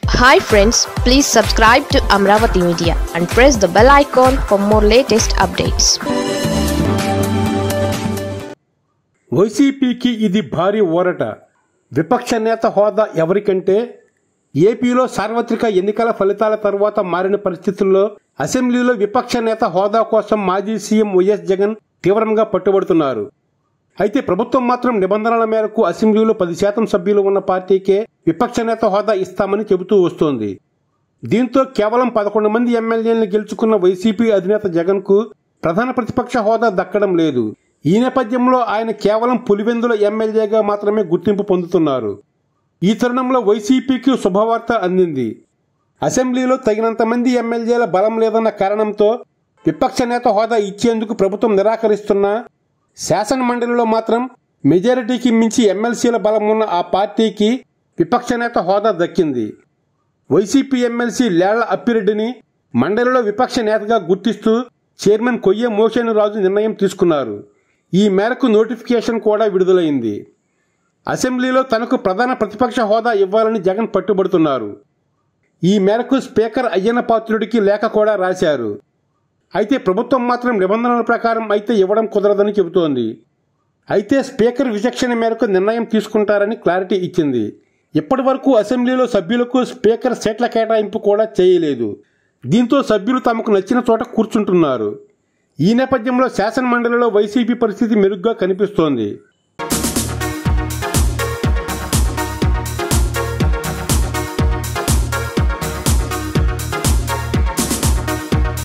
hi friends please subscribe to Amaravati media and press the bell icon for more latest updates వైసీపీకి ఇది భారీ ఊరట విపక్ష నేత హోదా ఎవరికంటే ఏపీలో సార్వత్రిక ఎన్నికల ఫలితాల తర్వాత మారిన పరిస్థితుల్లో అసెంబ్లీలో విపక్ష నేత హోదా కోసం మాజీ సీఎం వైఎస్ జగన్ తీవ్రంగా పట్టుబడుతున్నారు అయితే ప్రభుత్వం మాత్రం నిబంధనల మేరకు అసెంబ్లీలో పది శాతం సభ్యులు ఉన్న పార్టీకే విపక్ష నేత హోదా ఇస్తామని చెబుతూ వస్తోంది దీంతో కేవలం పదకొండు మంది ఎమ్మెల్యేలను గెలుచుకున్న వైసీపీ అధినేత జగన్ కు ప్రధాన ప్రతిపక్ష హోదా దక్కడం లేదు ఈ నేపథ్యంలో ఆయన కేవలం పులివెందుల ఎమ్మెల్యేగా మాత్రమే గుర్తింపు పొందుతున్నారు ఈ తరుణంలో వైసీపీకి శుభవార్త అందింది అసెంబ్లీలో తగినంత మంది ఎమ్మెల్యేల బలం లేదన్న కారణంతో విపక్ష నేత హోదా ఇచ్చేందుకు ప్రభుత్వం నిరాకరిస్తున్నా శాసన మండలిలో మాత్రం మెజారిటీకి మించి ఎమ్మెల్సీల బలం ఉన్న ఆ పార్టీకి విపక్ష నేత హోదా దక్కింది వైసీపీ ఎమ్మెల్సీ లేళ్ల అప్పిరెడ్డిని మండలిలో విపక్ష నేతగా గుర్తిస్తూ చైర్మన్ కొయ్య మోషన్ రాజు నిర్ణయం తీసుకున్నారు ఈ మేరకు నోటిఫికేషన్ కూడా విడుదలైంది అసెంబ్లీలో తనకు ప్రధాన ప్రతిపక్ష హోదా ఇవ్వాలని జగన్ పట్టుబడుతున్నారు ఈ మేరకు స్పీకర్ అయ్యన్న పాత్రుడికి లేఖ కూడా రాశారు అయితే ప్రభుత్వం మాత్రం నిబంధనల ప్రకారం అయితే ఇవ్వడం కుదరదని చెబుతోంది అయితే స్పీకర్ విచక్షణ మేరకు నిర్ణయం తీసుకుంటారని క్లారిటీ ఇచ్చింది ఇప్పటి వరకు అసెంబ్లీలో సభ్యులకు స్పీకర్ సీట్ల కేటాయింపు కూడా చేయలేదు దీంతో సభ్యులు తమకు నచ్చిన చోట కూర్చుంటున్నారు ఈ నేపథ్యంలో శాసన మండలిలో వైసీపీ పరిస్థితి మెరుగ్గా కనిపిస్తోంది